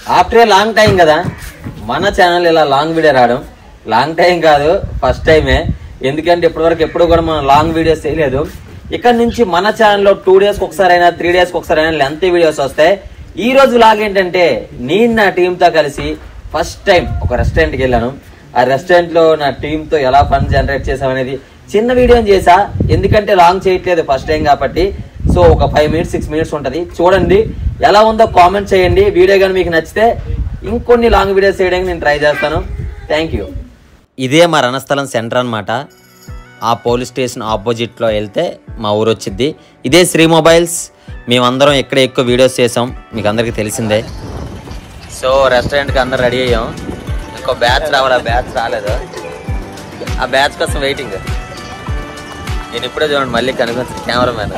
After a long time కదా మన channel ఇలా లాంగ్ వీడియో రావడం లాంగ్ టైం కాదు ఫస్ట్ టైమే ఎందుకంటే ఇప్పటివరకు ఎప్పుడు కూడా మనం లాంగ్ వీడియోస్ చేయలేదు ఇక్కడ నుంచి మన ఛానల్లో టూ డేస్కి ఒకసారి అయినా త్రీ డేస్కి ఒకసారి అయినా లెంత్ వీడియోస్ వస్తాయి ఈ రోజు లాగ్ ఏంటంటే నేను నా టీంతో కలిసి ఫస్ట్ టైం ఒక రెస్టారెంట్కి వెళ్ళాను ఆ రెస్టారెంట్ లో నా టీమ్ తో ఎలా ఫండ్ జనరేట్ చేసామనేది చిన్న వీడియోని చేసా ఎందుకంటే లాంగ్ చేయట్లేదు ఫస్ట్ టైం కాబట్టి సో ఒక ఫైవ్ మినిట్స్ సిక్స్ మినిట్స్ ఉంటది చూడండి ఎలా ఉందో కామెంట్ చేయండి వీడియో కానీ మీకు నచ్చితే ఇంకొన్ని లాంగ్ వీడియోస్ చేయడానికి నేను ట్రై చేస్తాను థ్యాంక్ యూ ఇదే మా రణస్థలం సెంటర్ అన్నమాట ఆ పోలీస్ స్టేషన్ ఆపోజిట్లో వెళ్తే మా ఊరు వచ్చింది ఇదే శ్రీ మొబైల్స్ మేమందరం ఇక్కడ ఎక్కువ వీడియోస్ చేసాం మీకు అందరికీ తెలిసిందే సో రెస్టారెంట్కి అందరు రెడీ అయ్యాం ఇంకో బ్యాచ్ రావాలి ఆ బ్యాచ్ రాలేదు ఆ బ్యాచ్ కోసం వెయిటింగ్ నేను ఇప్పుడే చూడండి మళ్ళీ కనుగొని కెమెరామెన్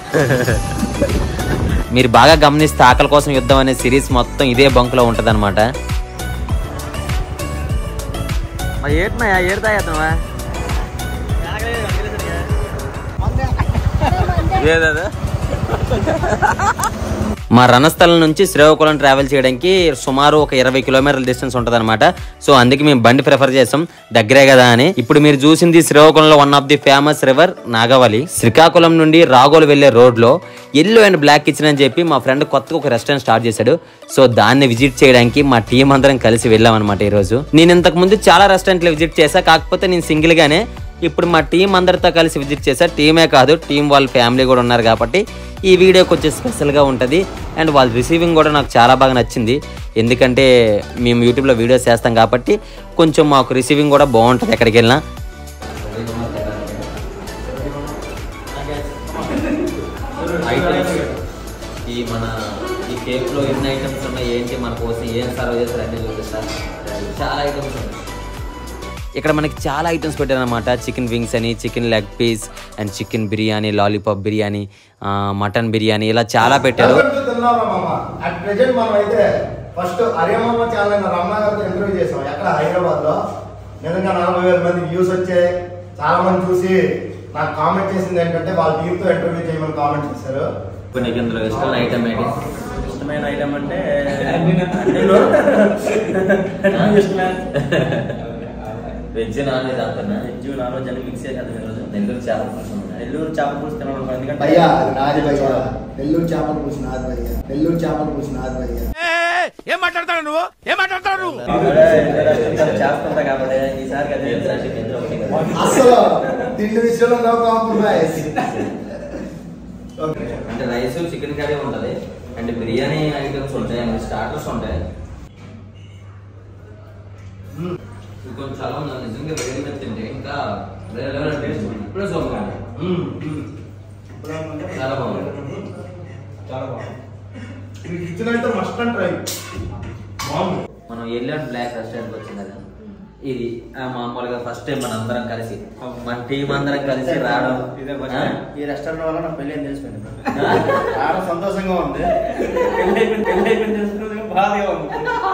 మీరు బాగా గమనిస్తే ఆకలి కోసం యుద్ధం అనే సిరీస్ మొత్తం ఇదే బంకులో ఉంటుంది అనమాట ఏడున్నాయా ఏడుతా అతనువా ఏదా మా రణస్థలం నుంచి శ్రీకాకుళం ట్రావెల్ చేయడానికి సుమారు ఒక ఇరవై కిలోమీటర్ల డిస్టెన్స్ ఉంటుంది అనమాట సో అందుకే మేము బండి ప్రిఫర్ చేసాం దగ్గరే కదా అని ఇప్పుడు మీరు చూసింది శ్రీకాకుళంలో one of the famous river Nagavali Srikakulam నుండి రాగోలు వెళ్లే రోడ్ లో ఎల్లో అండ్ బ్లాక్ కిచెన్ అని చెప్పి మా ఫ్రెండ్ కొత్తగా ఒక రెస్టారెంట్ స్టార్ట్ చేశాడు సో దాన్ని విజిట్ చేయడానికి మా టీం అందరం కలిసి వెళ్ళాం అనమాట ఈ రోజు నేను ఇంతకు ముందు చాలా రెస్టారెంట్లు విజిట్ చేశా కాకపోతే నేను సింగిల్ గానే ఇప్పుడు మా టీం అందరితో కలిసి విజిట్ చేశా టీమే కాదు టీం వాళ్ళ ఫ్యామిలీ కూడా ఉన్నారు కాబట్టి ఈ వీడియో కొంచెం స్పెషల్గా ఉంటుంది అండ్ వాళ్ళ రిసీవింగ్ కూడా నాకు చాలా బాగా నచ్చింది ఎందుకంటే మేము యూట్యూబ్లో వీడియోస్ చేస్తాం కాబట్టి కొంచెం మాకు రిసీవింగ్ కూడా బాగుంటుంది ఎక్కడికి వెళ్ళినా ఈ మన ఈ కేక్లో ఎన్ని ఐటమ్స్ ఉన్నాయి ఏంటి మన కోసం ఏం సర్వ్ చేస్తారు అన్నీ చూపిస్తారు చాలా ఐటమ్స్ ఉన్నాయి ఇక్కడ మనకి చాలా ఐటమ్స్ పెట్టారనమాట చికెన్ వింగ్స్ అని chicken leg piece and chicken biryani lollipop biryani ఆ, మటన్ బిర్యానీ ఇలా చాలా పెట్టారు వెల్కమ్ టు తిన్నారా మామ అట్ ప్రెజెంట్ మనం అయితే ఫస్ట్ అరేమామ ఛానల్ అయిన రమణ గారితో ఇంటర్వ్యూ చేసాం ఎక్కడ హైదరాబాద్ లో నిజంగా నలభై వేల మంది వ్యూస్ వచ్చాయి చాలా మంది చూసి నాకు కామెంట్ చేసింది ఏంటంటే వాళ్ళ టీంతో ఇంటర్వ్యూ చేయమని కామెంట్ చేశారు ఇప్పుడు నీకు ఇందులో ఇష్టమైన ఐటమ్ ఏంటి ఇష్టమైన ఐటమ్ అంటే వెజ్ నాన్ వెజ్ అంటున్నా వెజ్ నాన్ వెజ్ అని మిక్స్ చేసేది ఈరోజు నెల్లూరు చాలా కోసం నెల్లూరు చేప పులుసు తినాలనుకో ఎందుకంటే భయ్యా అది నాది భయ్యా నెల్లూరు చేపల పులుసు నాది భయ్యా నెల్లూరు చేపల పులుసు నాది భయ్యా ఏం మాట్లాడతాడు నువ్వు ఏం మాట్లాడతాడు నువ్వు ఆవిడే వేరే restaurant చేస్తుంటా కాబట్టి ఈసారి అది అసలు తిండి విషయంలో నో కాంప్రమైజ్ ఓకే అంటే రైస్ చికెన్ కర్రీ ఉంటుంది అండ్ బిర్యానీ ఐటమ్స్ ఉంటాయి అండ్ స్టార్టర్స్ ఉంటాయి ఇది కొంచెం చాలా ఉంది నిజంగా వేడి మీద తింటే ఇంకా వేరే లెవెల్ టేస్ట్ ఇప్పుడే చూడాలి చాలా బాగుంది చాలా బాగుంది ఈ కిచెన్ అయితే మస్ట్ అండ్ ట్రై బాగుంది మనం ఎల్లాండ్ బ్లాక్ రెస్టారెంట్ వచ్చింది కదా ఇది ఆ, మామూలుగా ఫస్ట్ టైం మన అందరం కలిసి మన టీం అందరం కలిసి రావడం ఇదే first ఆ? time. ఈ రెస్టారెంట్ వల్ల నాకు పెళ్లి అని తెలిసిపోయింది ఆ? చాలా సంతోషంగా ఉంది పెళ్లి అయిపోయింది పెళ్లి అయిపోయింది తెలుసుకున్నది బాధగా ఉంది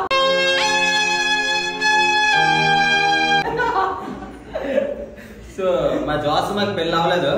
సో మా జోస్ మాకు పెళ్ళి అవ్వలేదు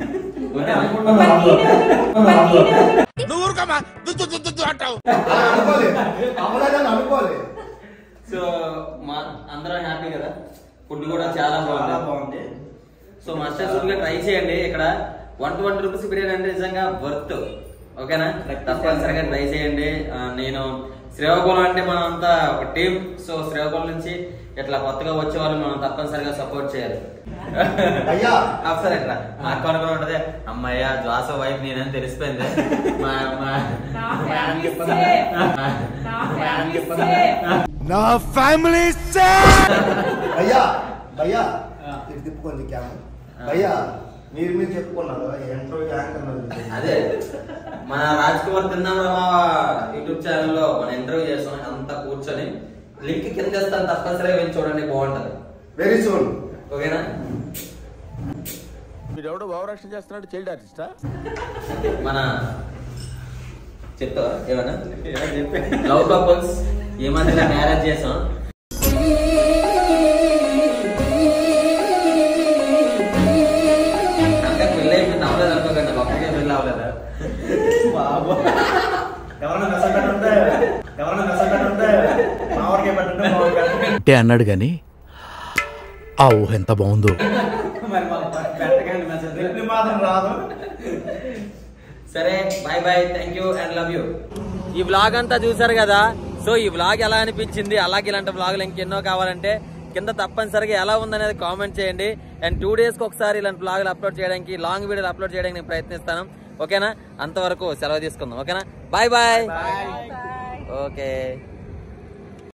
నువ్వు ఊరుకోమా దుద్దు దుద్దు దుద్దు అంటావు అలా అనుకోలే అవ్వలేదని అనుకోలే సో మా అందరం హ్యాపీ కదా ఫుడ్ కూడా చాలా చాలా బాగుంది బాగుంది సో మాస్టర్ ఫుడ్ గా ట్రై చేయండి ఇక్కడ వన్ ట్వంటీ రూపీస్ బిర్యానీ అంటే నిజంగా వర్త్ ఓకేనా తప్పనిసరిగా ట్రై చేయండి ఆ, నేను శ్రీకాకుళం అంటే మనం అంతా ఒక టీం సో శ్రీకాకుళం నుంచి ఇట్లా కొత్తగా వచ్చే వాళ్ళు మనం తప్పనిసరిగా సపోర్ట్ చేయాలి అయ్యా ఒకసారి ఇట్లా మా అక్క అనుకుని ఉంటది అమ్మయ్య జ్వాస వైఫ్ నేనని తెలిసిపోయింది మా మా నా ఫ్యామిలీ భయ్యా భయ్యా ఇటు తిప్పుకోండి క్యామ్ భయ్యా మీరు మీరు చెప్పుకున్నారు ఇంటర్వ్యూ యాంకర్ అదే మన రాజ్ కుమార్ తిన్నాం మా యూట్యూబ్ ఛానల్లో మన ఇంటర్వ్యూ చేస్తాం అంతా కూర్చొని లింక్ కింద ఇస్తాను తప్పనిసరిగా వెళ్ళి చూడండి బాగుంటది వెరీ సూన్ ఓకేనా వీడెవడో భావరక్షణ చేస్తున్నాడు చైల్డ్ ఆర్టిస్టా మన చెప్తావా ఏమన్నా లవ్ కపుల్స్ ఈ మధ్య మ్యారేజ్ చేసాం అంటే పెళ్ళి అయిపోయింది అవ్వలేదు అనుకోకండి ఒక్కకే పెళ్ళి అవ్వలేదా బాబు ఎవరన్నా మెసేజ్ ఉంటే ఎవరన్నా మెసేజ్ ఉంటే మా ఊరికే పెట్టండి మా ఊరికి పెట్టండి. అంటే అన్నాడు గాని ఆ ఊహ ఎంత బాగుందో మరి మాకు పెట్టకండి మెసేజ్ ఇది మాత్రం రాదు సరే bye bye thank you and love you ఈ బ్లాగ్ అంతా చూసారు కదా సో ఈ బ్లాగ్ ఎలా అనిపించింది అలాగే ఇలాంటి బ్లాగులు ఇంకెన్నో కావాలంటే కింద తప్పనిసరిగా ఎలా ఉందనేది కామెంట్ చేయండి అండ్ టూ డేస్కి ఒకసారి ఇలాంటి బ్లాగులు అప్లోడ్ చేయడానికి లాంగ్ వీడియోలు అప్లోడ్ చేయడానికి నేను ప్రయత్నిస్తాను ఓకేనా అంతవరకు సెలవు తీసుకుందాం ఓకేనా బాయ్ బాయ్ ఓకే